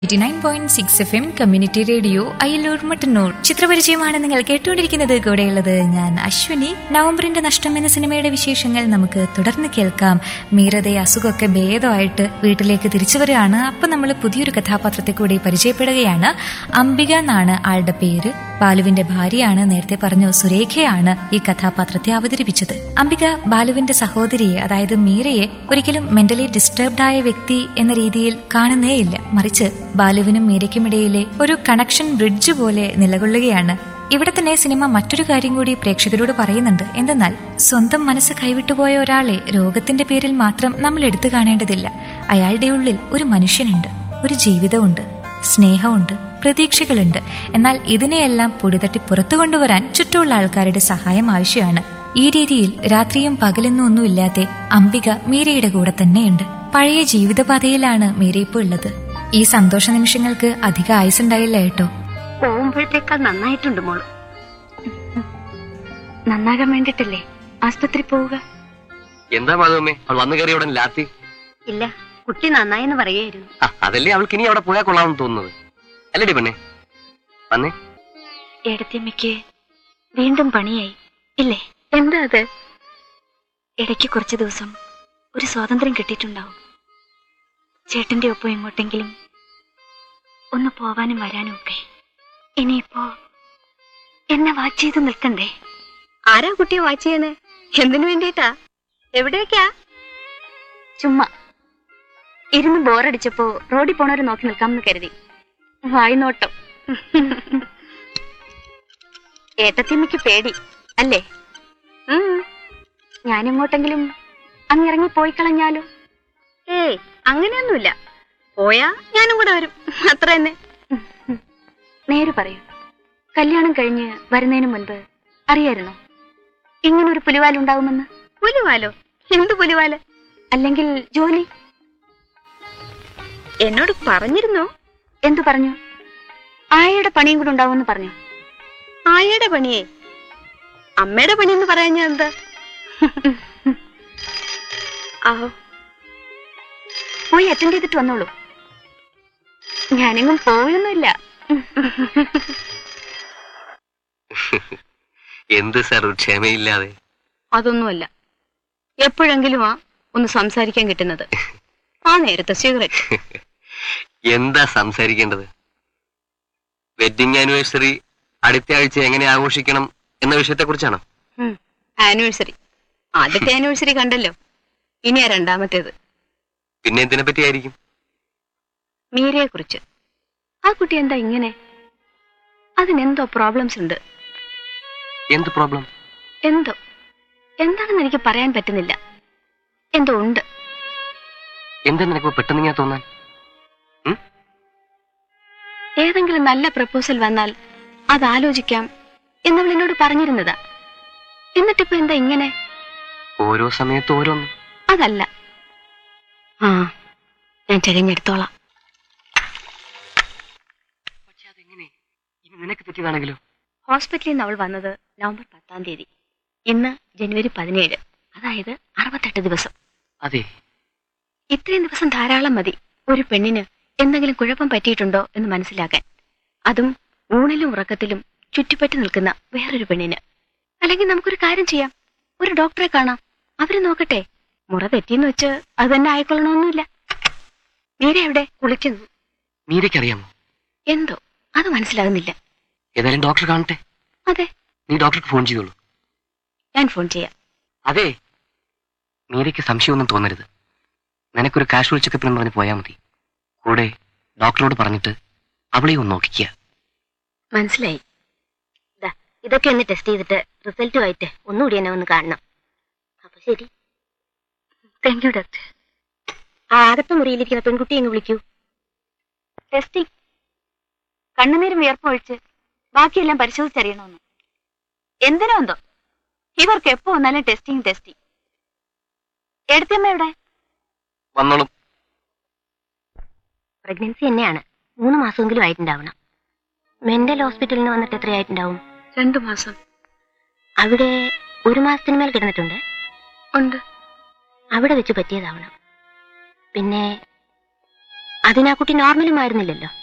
Eighty nine point six F M community radio Ayyallur Mattannur ചിത്രപരിചയമാണ് നിങ്ങൾ കേട്ടുകൊണ്ടിരിക്കുന്നത് കൂടെയുള്ളത് ഞാൻ അശ്വിനി നവംബറിന്റെ നഷ്ടം എന്ന സിനിമയുടെ വിശേഷങ്ങൾ നമുക്ക് തുടർന്ന് കേൾക്കാം മീരതെ അസുഖമൊക്കെ ഭേദമായിട്ട് വീട്ടിലേക്ക് തിരിച്ചു വരികയാണ് അപ്പൊ നമ്മൾ പുതിയൊരു കഥാപാത്രത്തെ കൂടി പരിചയപ്പെടുകയാണ് അംബിക എന്നാണ് ആളുടെ പേര് ബാലുവിന്റെ ഭാര്യയാണ് നേരത്തെ പറഞ്ഞു സുരേഖയാണ് ഈ കഥാപാത്രത്തെ അവതരിപ്പിച്ചത് അംബിക ബാലുവിന്റെ സഹോദരിയെ അതായത് മീരയെ ഒരിക്കലും മെന്റലി ഡിസ്റ്റർബ്ഡ് ആയ വ്യക്തി എന്ന രീതിയിൽ കാണുന്നേയില്ല മറിച്ച് ബാലുവിനും മീരയ്ക്കുമിടയിലെ ഒരു കണക്ഷൻ ബ്രിഡ്ജ് പോലെ നിലകൊള്ളുകയാണ് ഇവിടെ തന്നെ സിനിമ മറ്റൊരു കാര്യം കൂടി പ്രേക്ഷകരോട് പറയുന്നുണ്ട് എന്തെന്നാൽ സ്വന്തം മനസ്സ് കൈവിട്ടുപോയ ഒരാളെ രോഗത്തിന്റെ പേരിൽ മാത്രം നമ്മൾ എടുത്തു കാണേണ്ടതില്ല അയാളുടെ ഉള്ളിൽ ഒരു മനുഷ്യനുണ്ട് ഒരു ജീവിതമുണ്ട് സ്നേഹമുണ്ട് പ്രതീക്ഷകളുണ്ട് എന്നാൽ ഇതിനെയെല്ലാം പൊടിതട്ടി പുറത്തു കൊണ്ടുവരാൻ ചുറ്റുമുള്ള ആൾക്കാരുടെ സഹായം ആവശ്യമാണ് ഈ രീതിയിൽ രാത്രിയും പകലെന്നും ഒന്നും ഇല്ലാതെ അംബിക മീരയുടെ കൂടെ തന്നെയുണ്ട് പഴയ ജീവിതപാതയിലാണ് മീര ഇപ്പോൾ ഉള്ളത് ഈ സന്തോഷ നിമിഷങ്ങൾക്ക് അധിക ആയുസുണ്ടായില്ല കേട്ടോ പോകുമ്പോഴത്തേക്കാൾ നന്നായിട്ടുണ്ട് മോള് നന്നാകാൻ വേണ്ടിട്ടല്ലേ ആസ്പത്രി പോവുക എന്താ മാധവമ്മേ അവൾ വന്നു കയറിയ ഉടൻ ലാത്തി ഇല്ല കുട്ടി നന്നായെന്ന് പറയായിരുന്നു ആ അതല്ലേ അവൾക്ക് ഇനി അവിടെ പോയാൽ കൊള്ളാമെന്ന് തോന്നുന്നത് അല്ലേടി പെണ്ണെ വന്നേ ഏടത്തിയമ്മയ്ക്ക് വീണ്ടും പണിയായി ഇല്ലേ എന്താ അത് ഇടയ്ക്ക് കുറച്ചു ദിവസം ഒരു സ്വാതന്ത്ര്യം കിട്ടിയിട്ടുണ്ടാവും ചേട്ടന്റെ ഒപ്പം എങ്ങോട്ടെങ്കിലും ഒന്ന് പോവാനും വരാനും ഒക്കെ ഇനിയിപ്പോ എന്നെ വാച്ച് ചെയ്ത് നിൽക്കണ്ടേ ആരാ കുട്ടിയെ വാച്ച് ചെയ്യണേ എന്തിനു വേണ്ടിയിട്ടാ എവിടേക്കാ ചുമ്മാ ഇരുന്ന് ബോറടിച്ചപ്പോ റോഡിൽ പോണവരെ നോക്കി നിൽക്കാമെന്ന് കരുതി വായി നോട്ടം ഏട്ടത്തിയമ്മയ്ക്ക് പേടി അല്ലേ ഉം. ഞാനെങ്ങോട്ടെങ്കിലും അങ്ങിറങ്ങി പോയി കളഞ്ഞാലോ ഏയ് അങ്ങനെയൊന്നുമില്ല പോയാ ഞാനും കൂടെ വരും അത്ര തന്നെ നേര് പറയൂ കല്യാണം കഴിഞ്ഞ് വരുന്നതിന് മുൻപ് അറിയായിരുന്നോ ഇങ്ങനൊരു പുലിവാലുണ്ടാവുമെന്ന് പുലിവാലോ എന്ത് പുലിവാല് അല്ലെങ്കിൽ ജോലി എന്നോട് പറഞ്ഞിരുന്നോ എന്തു പറഞ്ഞു ആയയുടെ പണിയും കൂടെ ഉണ്ടാവുമെന്ന് പറഞ്ഞു ആയയുടെ പണിയേ അമ്മയുടെ പണി എന്ന് പറയാൻ ഞാൻ എന്താ ആഹോ പോയി അറ്റൻഡ് ചെയ്തിട്ട് വന്നോളൂ ഞാനെങ്ങും പോയൊന്നുമില്ല എന്ത് സാർ ഒരു ക്ഷമയില്ലാതെ അതൊന്നുമല്ല എപ്പോഴെങ്കിലും ആ ഒന്ന് സംസാരിക്കാൻ കിട്ടുന്നത് ആ നേരത്തെ സിഗരറ്റ് എന്താ സംസാരിക്കേണ്ടത് വെഡിങ് ആനിവേഴ്സറി അടുത്ത ആഴ്ച എങ്ങനെ ആഘോഷിക്കണം എന്ന വിഷയത്തെ കുറിച്ചാണോ ആനിവേഴ്സറി ആദ്യത്തെ ആനിവേഴ്സറി കണ്ടല്ലോ ഇനിയാ രണ്ടാമത്തേത് പിന്നെ എന്തിനെ പറ്റിയായിരിക്കും മീരയെ കുറിച്ച് ആ കുട്ടി എന്താ ഇങ്ങനെ അതിനെന്തോ പ്രോബ്ലംസ് ഉണ്ട് എന്ത് പ്രോബ്ലം എന്തോ എന്താണെന്ന് എനിക്ക് പറയാൻ പറ്റുന്നില്ല എന്തോ ഉണ്ട് എന്താ നിനക്ക് പെട്ടെന്ന് ഇങ്ങനെ തോന്നാൻ ഉം? ഏതെങ്കിലും നല്ല പ്രപ്പോസൽ വന്നാൽ അത് ആലോചിക്കാം എന്നവൾ എന്നോട് പറഞ്ഞിരുന്നതാ എന്നിട്ടിപ്പോ എന്താ ഇങ്ങനെ ഓരോ സമയത്ത് ഓരോന്ന് അതല്ല ആ ഞാൻ തിരഞ്ഞെടുത്തോളാം പക്ഷെ അതെങ്ങനെ ഇനി നിനക്ക് തെറ്റിയതാണെങ്കിലോ ഹോസ്പിറ്റലിൽ നിന്ന് അവൾ വന്നത് നവംബർ പത്താം തീയതി ഇന്ന് ജനുവരി പതിനേഴ് അതായത് അറുപത്തെട്ട് ദിവസം അതെ ഇത്രയും ദിവസം ധാരാളം മതി ഒരു പെണ്ണിന് എന്തെങ്കിലും കുഴപ്പം പറ്റിയിട്ടുണ്ടോ എന്ന് മനസ്സിലാക്കാൻ അതും ഊണിലും ഉറക്കത്തിലും ചുറ്റിപ്പറ്റി നിൽക്കുന്ന വേറൊരു പെണ്ണിന് അല്ലെങ്കിൽ നമുക്കൊരു കാര്യം ചെയ്യാം ഒരു ഡോക്ടറെ കാണാം അവര് നോക്കട്ടെ മുറ തെറ്റിയെന്ന് വെച്ച് അത് തന്നെ ആയിക്കൊള്ളണമെന്നില്ല മീര എവിടെ കുളിക്കുന്നു മീരയ്ക്കറിയാമോ എന്തോ അത് മനസ്സിലാകുന്നില്ല ഏതായാലും ഡോക്ടർ കാണട്ടെ അതെ നീ ഡോക്ടർക്ക് ഫോൺ ചെയ്തോളൂ ഞാൻ ഫോൺ ചെയ്യാം അതെ മീരയ്ക്ക് സംശയമൊന്നും തോന്നരുത് നിനക്കൊരു കാഷ്വൽ ചെക്കപ്പ് എന്ന് പറഞ്ഞ് പോയാൽ മതി കൂടെ ഡോക്ടറോട് പറഞ്ഞിട്ട് അവളെ ഒന്ന് നോക്കിക്കുക മനസ്സിലായി ദാ, ഇതൊക്കെ ഒന്ന് ടെസ്റ്റ് ചെയ്തിട്ട് റിസൾട്ടുമായിട്ട് ഒന്നുകൂടി എന്നെ ഒന്ന് കാണണം അപ്പൊ ശരി താങ്ക് യു ഡോക്ടർ ആ അകത്ത മുറിയിലിരിക്കുന്ന പെൺകുട്ടിയെ അങ്ങ് വിളിക്കൂ ടെസ്റ്റിംഗ് കണ്ണുനീരും വിയർപ്പൊഴിച്ച് ബാക്കിയെല്ലാം പരിശോധിച്ചറിയണമെന്ന് എന്തിനോ എന്തോ ഇവർക്ക് എപ്പോ വന്നാലും ടെസ്റ്റിംഗ് ടെസ്റ്റിംഗ് എടുത്തമ്മ എവിടെ വന്നോളും പ്രഗ്നൻസി തന്നെയാണ് മൂന്ന് മാസമെങ്കിലും ആയിട്ടുണ്ടാവണം മെന്റൽ ഹോസ്പിറ്റലിൽ നിന്ന് വന്നിട്ട് എത്രയായിട്ടുണ്ടാവും രണ്ടു മാസം അവിടെ ഒരു മാസത്തിന് മേൽ കിടന്നിട്ടുണ്ട് ഉണ്ട് അവിടെ വെച്ച് പറ്റിയതാവണം പിന്നെ അതിനാ കുട്ടി നോർമലും ആയിരുന്നില്ലല്ലോ